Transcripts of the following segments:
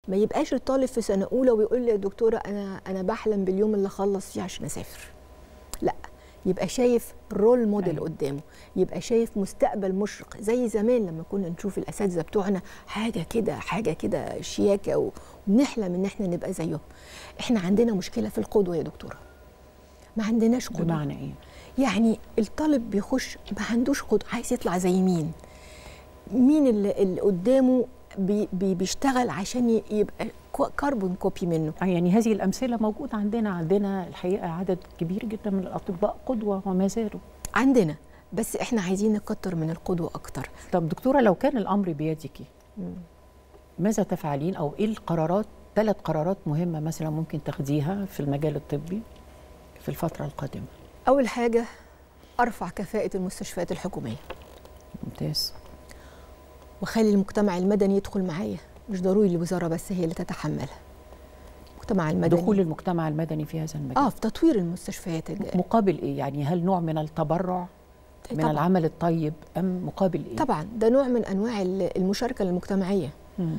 ما يبقاش الطالب في سنه اولى ويقول لي يا دكتوره انا انا بحلم باليوم اللي اخلص فيه عشان اسافر لا يبقى شايف رول موديل أيوة. قدامه يبقى شايف مستقبل مشرق زي زمان لما كنا نشوف الاساتذه بتوعنا حاجه كده حاجه كده شياكه وبنحلم ان احنا نبقى زيهم احنا عندنا مشكله في القدوه يا دكتوره ما عندناش قدوه بمعنى ايه يعني الطالب بيخش ما عندوش قدوه عايز يطلع زي مين مين اللي, اللي قدامه بي بي بيشتغل عشان ي- يبقى كو- كربون كوبي منه آه، يعني هذه الامثله موجوده عندنا عندنا الحقيقه عدد كبير جدا من الاطباء قدوه وما زالوا عندنا بس احنا عايزين نكتر من القدوه اكتر طب دكتوره لو كان الامر بيدك ماذا تفعلين او ايه القرارات ثلاث قرارات مهمه مثلا ممكن تاخديها في المجال الطبي في الفتره القادمه اول حاجه ارفع كفاءه المستشفيات الحكوميه ممتاز واخلي المجتمع المدني يدخل معايا مش ضروري الوزاره بس هي اللي تتحملها المجتمع المدني دخول المجتمع المدني في هذا المجال اه في تطوير المستشفيات الج- مقابل ايه يعني هل نوع من التبرع من طبعاً. العمل الطيب ام مقابل ايه طبعا ده نوع من انواع ال- المشاركه المجتمعيه مم.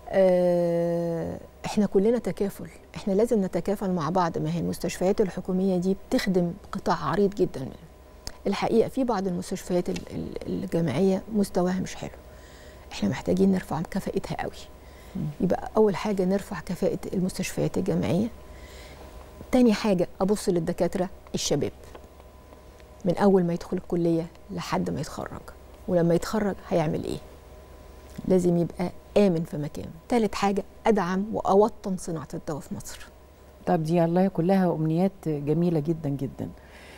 آه، احنا كلنا تكافل احنا لازم نتكافل مع بعض ما هي المستشفيات الحكوميه دي بتخدم قطاع عريض جدا الحقيقه في بعض المستشفيات ال- ال- الجامعيه مستواها مش حلو احنا محتاجين نرفع كفاءتها قوي يبقى اول حاجه نرفع كفاءه المستشفيات الجامعيه تاني حاجه ابص للدكاتره الشباب من اول ما يدخل الكليه لحد ما يتخرج ولما يتخرج هيعمل ايه لازم يبقى آمن في مكانه تالت حاجة أدعم وأوطن صناعة الدواء في مصر طب دي الله كلها امنيات جميله جدا جدا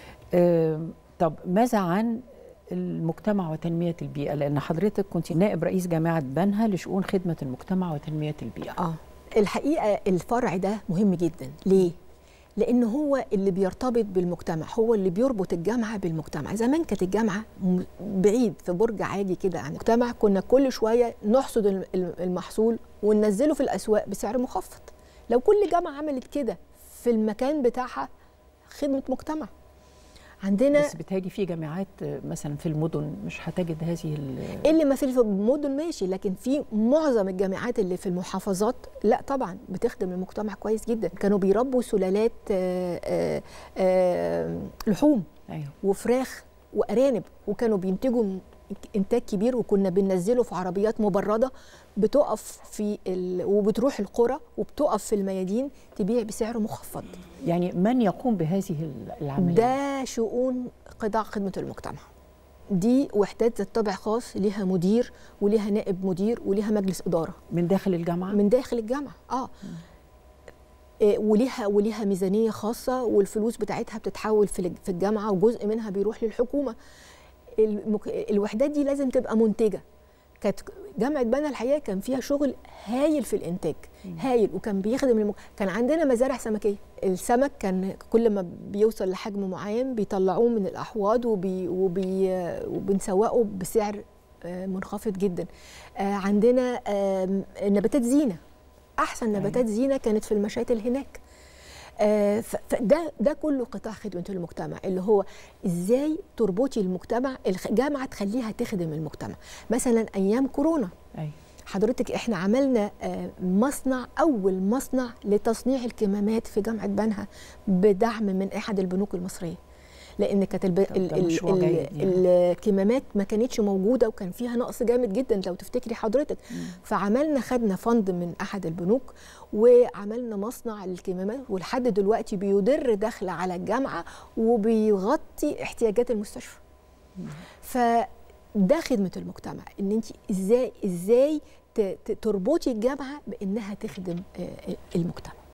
آم، طب ماذا عن المجتمع وتنميه البيئه لان حضرتك كنت نائب رئيس جامعه بنها لشؤون خدمه المجتمع وتنميه البيئه آه الحقيقة الفرع ده مهم جدا ليه؟ لأن هو اللي بيرتبط بالمجتمع هو اللي بيربط الجامعة بالمجتمع زمان كانت الجامعة م- بعيد في برج عاجي كده عن المجتمع كنا كل شوية نحصد الم- الم- المحصول وننزله في الأسواق بسعر مخفض لو كل جامعة عملت كده في المكان بتاعها خدمة مجتمع عندنا بس بتهاجي في جامعات آه، مثلا في المدن مش هتجد هذه ال- اللي ما في المدن ماشي لكن في معظم الجامعات اللي في المحافظات لا طبعا بتخدم المجتمع كويس جدا كانوا بيربوا سلالات آه، آه، آه، لحوم ايوه وفراخ وارانب وكانوا بينتجوا م- انتاج كبير وكنا بننزله في عربيات مبرده بتقف في ال... وبتروح القرى وبتقف في الميادين تبيع بسعر مخفض يعني من يقوم بهذه ال- العمليه ده شؤون قطاع خدمة المجتمع دي وحدات ذات طابع خاص ليها مدير وليها نائب مدير وليها مجلس إدارة من داخل الجامعه من داخل الجامعة اه إيه، وليها وليها ميزانية خاصة والفلوس بتاعتها بتتحول في الج- في الجامعة وجزء منها بيروح للحكومة المك... الوحدات دي لازم تبقى منتجة كانت جامعة بنا الحقيقة كان فيها شغل هايل في الإنتاج هايل وكان بيخدم الم... كان عندنا مزارع سمكية السمك كان كل ما بيوصل لحجم معين بيطلعوه من الأحواض وبي... وبي... وبنسوقه بسعر آه، منخفض جدا آه، عندنا آم، نباتات زينة أحسن نباتات زينة كانت في المشاتل هناك آه، ف- فده ده كله قطاع خدمه المجتمع اللي هو ازاي تربطي المجتمع الجامعه تخليها تخدم المجتمع مثلا ايام كورونا ايوه حضرتك احنا عملنا آه، مصنع اول مصنع لتصنيع الكمامات في جامعه بنها بدعم من احد البنوك المصريه لان كانت الب... طب ده ال... مشروع ال... جيد ال... يعني. الكمامات ما كانتش موجوده وكان فيها نقص جامد جدا لو تفتكري حضرتك فعملنا خدنا فند من احد البنوك وعملنا مصنع للكمامات ولحد دلوقتي بيدر دخل على الجامعه وبيغطي احتياجات المستشفى فده خدمه المجتمع ان انت ازاي ازاي ت- ت- تربطي الجامعه بانها تخدم آه، المجتمع